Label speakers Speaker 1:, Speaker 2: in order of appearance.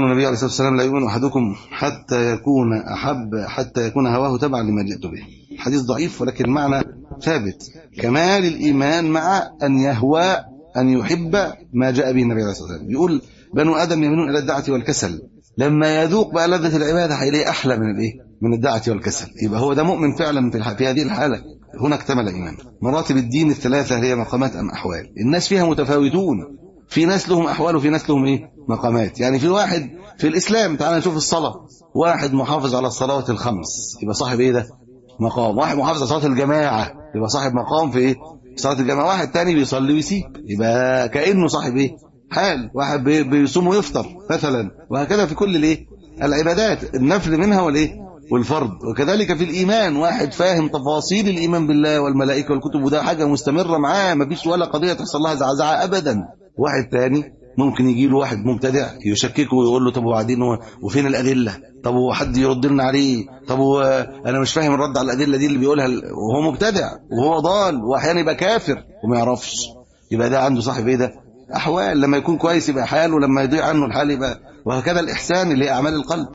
Speaker 1: النبي عليه الصلاة والسلام لا يؤمن أحدكم حتى يكون أحب حتى يكون هواه تبعا لما جئت به حديث ضعيف ولكن المعنى ثابت كمال الإيمان مع أن يهوى أن يحب ما جاء به النبي عليه الصلاة والسلام يقول بنو آدم يميلون إلى الدعة والكسل لما يذوق بقى لذة العبادة هيلاقي أحلى من الإيه من الدعة والكسل يبقى هو ده مؤمن فعلا في, في هذه الحالة هنا اكتمل إيمان مراتب الدين الثلاثة هي مقامات أم أحوال الناس فيها متفاوتون في ناس لهم أحوال وفي ناس لهم إيه مقامات يعني في واحد في الإسلام تعال نشوف الصلاة واحد محافظ على الصلوات الخمس يبقى صاحب إيه ده مقام واحد محافظ على صلاة الجماعة يبقى صاحب مقام في إيه صلاة الجماعة واحد تاني بيصلي ويسيب يبقى كأنه صاحب إيه حال واحد بيصوم ويفطر مثلا وهكذا في كل الايه العبادات النفل منها والايه والفرض وكذلك في الإيمان واحد فاهم تفاصيل الإيمان بالله والملائكة والكتب وده حاجة مستمرة معاه ما فيش ولا قضية تحصل لها زعزعة أبدا واحد تاني ممكن يجي له واحد مبتدع يشككه ويقول له طب وبعدين وفين الأدلة طب وحد يرد لنا عليه طب انا مش فاهم الرد على الأدلة دي اللي بيقولها وهو مبتدع وهو ضال واحيانا يبقى كافر وما يعرفش يبقى ده عنده صاحب ايه ده أحوال لما يكون كويس يبقى حال ولما يضيع عنه الحال يبقى وهكذا الإحسان اللي هي أعمال القلب